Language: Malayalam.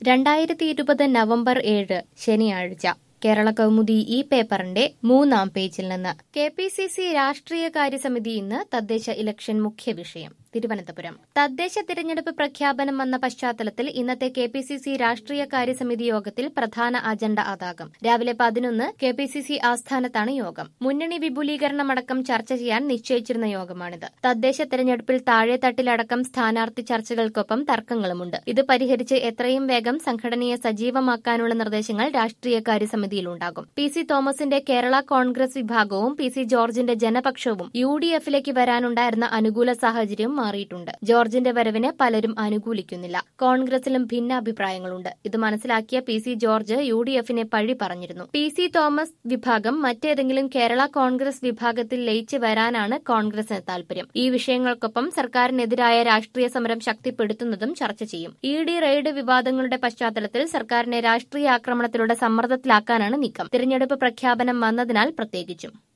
രണ്ടായിരത്തി ഇരുപത് നവംബർ ഏഴ് ശനിയാഴ്ച കേരള കൗമുദി ഈ പേപ്പറിന്റെ മൂന്നാം പേജിൽ നിന്ന് കെ പി സി സി രാഷ്ട്രീയകാര്യ സമിതി ഇന്ന് തദ്ദേശ ഇലക്ഷൻ മുഖ്യ വിഷയം തിരുവനന്തപുരം തദ്ദേശ തിരഞ്ഞെടുപ്പ് പ്രഖ്യാപനം വന്ന പശ്ചാത്തലത്തിൽ ഇന്നത്തെ കെ പി സി സി രാഷ്ട്രീയകാര്യ സമിതി യോഗത്തിൽ പ്രധാന അജണ്ട അതാകും രാവിലെ പതിനൊന്ന് കെ പി സി സി ആസ്ഥാനത്താണ് യോഗം മുന്നണി വിപുലീകരണമടക്കം ചർച്ച ചെയ്യാൻ നിശ്ചയിച്ചിരുന്ന യോഗമാണിത് തദ്ദേശ തെരഞ്ഞെടുപ്പിൽ താഴെത്തട്ടിലടക്കം സ്ഥാനാർത്ഥി ചർച്ചകൾക്കൊപ്പം തർക്കങ്ങളുമുണ്ട് ഇത് പരിഹരിച്ച് എത്രയും വേഗം സംഘടനയെ സജീവമാക്കാനുള്ള നിർദ്ദേശങ്ങൾ രാഷ്ട്രീയകാര്യ സമിതിയിലുണ്ടാകും പി സി തോമസിന്റെ കേരള കോൺഗ്രസ് വിഭാഗവും പി സി ജോർജിന്റെ ജനപക്ഷവും യു ഡി എഫിലേക്ക് വരാനുണ്ടായിരുന്ന അനുകൂല സാഹചര്യം മാറിയിട്ടുണ്ട് ജോർജിന്റെ വരവിനെ പലരും അനുകൂലിക്കുന്നില്ല കോൺഗ്രസിലും ഭിന്ന അഭിപ്രായങ്ങളുണ്ട് ഇത് മനസ്സിലാക്കിയ P C George U D എഫിനെ പഴി പറഞ്ഞിരുന്നു പി സി തോമസ് വിഭാഗം മറ്റേതെങ്കിലും കേരള കോൺഗ്രസ് വിഭാഗത്തിൽ ലയിച്ചു വരാനാണ് കോൺഗ്രസിന് താൽപര്യം ഈ വിഷയങ്ങൾക്കൊപ്പം സർക്കാരിനെതിരായ രാഷ്ട്രീയ സമരം ശക്തിപ്പെടുത്തുന്നതും ചർച്ച ചെയ്യും ഇ ഡി റെയ്ഡ് വിവാദങ്ങളുടെ പശ്ചാത്തലത്തിൽ സർക്കാരിനെ രാഷ്ട്രീയ ആക്രമണത്തിലൂടെ സമ്മർദ്ദത്തിലാക്കാനാണ് നീക്കം തിരഞ്ഞെടുപ്പ് പ്രഖ്യാപനം വന്നതിനാൽ പ്രത്യേകിച്ചും